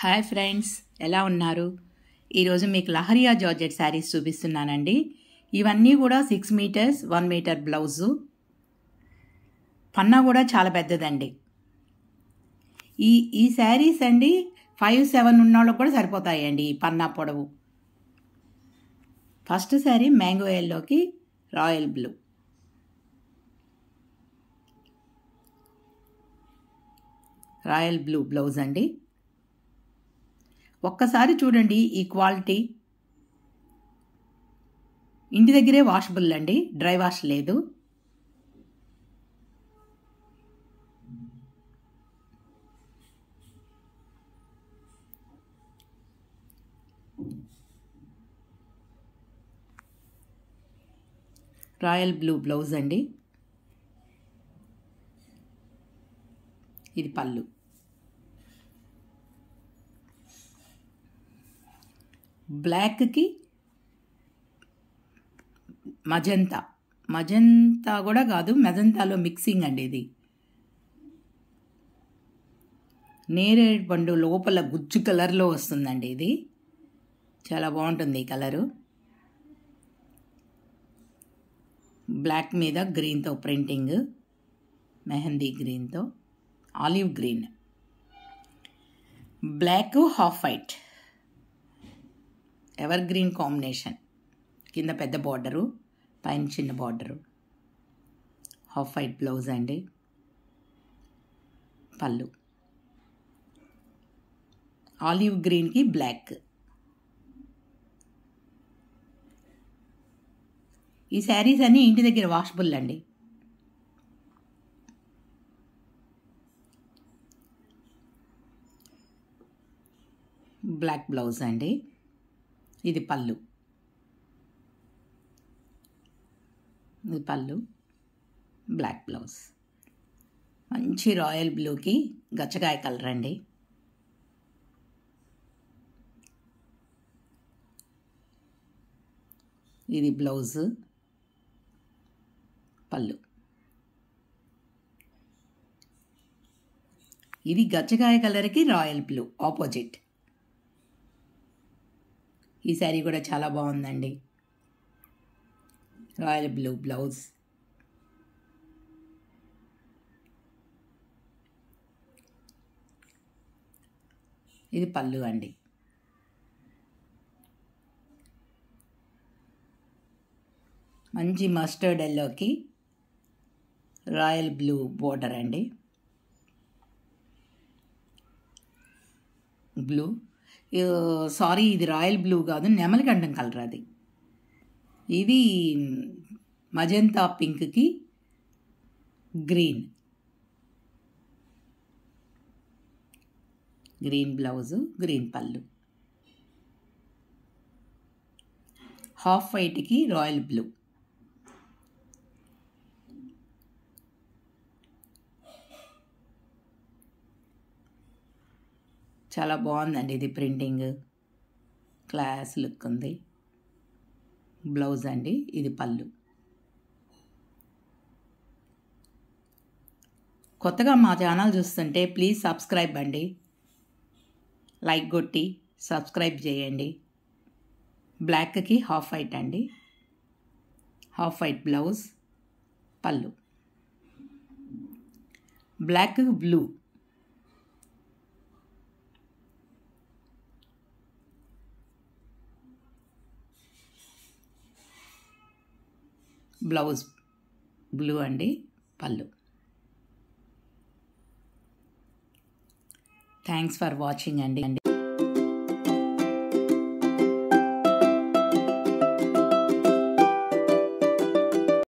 hi friends ఎలా ఉన్నారు ఈరోజు మీకు లహరియా జార్జెట్ శారీస్ చూపిస్తున్నానండి ఇవన్నీ కూడా six metres one metre blouse పన్నా కూడా చాలా పెద్దదండి ఈ ఈ శారీస్ అండి ఫైవ్ సెవెన్ ఉన్న వాళ్ళకి కూడా సరిపోతాయండి ఈ పన్నా పొడవు ఫస్ట్ శారీ మ్యాంగో ఎల్లోకి royal blue royal blue blouse అండి ఒక్కసారి చూడండి ఈ క్వాలిటీ ఇంటి దగ్గరే వాషబుల్ అండి డ్రై వాష్ లేదు రాయల్ బ్లూ బ్లౌజ్ అండి ఇది పళ్ళు బ్లాక్కి మజంతా మజంతా కూడా కాదు మజంతాలో మిక్సింగ్ అండి ఇది నేరేడు పండు లోపల గుజ్జు కలర్లో వస్తుందండి ఇది చాలా బాగుంటుంది ఈ కలరు బ్లాక్ మీద గ్రీన్తో ప్రింటింగ్ మెహందీ గ్రీన్తో olive green black half white evergreen combination కింద పెద్ద బార్డరు పైన చిన్న బార్డరు హాఫ్ వైట్ బ్లౌజ్ అండి పళ్ళు ఆలివ్ గ్రీన్కి బ్లాక్ ఈ శారీస్ అన్నీ ఇంటి దగ్గర వాషబుల్ అండి బ్లాక్ బ్లౌజ్ అండి ఇది పళ్ళు ఇది పళ్ళు బ్లాక్ బ్లౌజ్ మంచి రాయల్ బ్లూకి గచ్చకాయ కలర్ అండి ఇది బ్లౌజ్ పళ్ళు ఇది గచ్చకాయ కలర్కి రాయల్ బ్లూ ఆపోజిట్ ఈ శారీ కూడా చాలా బాగుందండి రాయల్ బ్లూ బ్లౌజ్ ఇది పళ్ళు అండి మంచి మస్టర్డ్ ఎల్లోకి రాయల్ బ్లూ బోర్డర్ అండి బ్లూ సారీ ఇది రాయల్ బ్లూ కాదు నెమలికంఠం కలర్ అది ఇది మజంతా పింక్కి గ్రీన్ గ్రీన్ బ్లౌజు గ్రీన్ పళ్ళు హాఫ్ వైట్కి రాయల్ బ్లూ చాలా బాగుందండి ఇది ప్రింటింగ్ క్లాస్ లుక్ ఉంది బ్లౌజ్ అండి ఇది పళ్ళు కొత్తగా మా ఛానల్ చూస్తుంటే ప్లీజ్ సబ్స్క్రైబ్ అండి లైక్ కొట్టి సబ్స్క్రైబ్ చేయండి బ్లాక్కి హాఫ్ వైట్ అండి హాఫ్ వైట్ బ్లౌజ్ పళ్ళు బ్లాక్ బ్లూ బ్లౌజ్ బ్లూ అండి పళ్ళు థ్యాంక్స్ ఫర్ వాచింగ్ అండి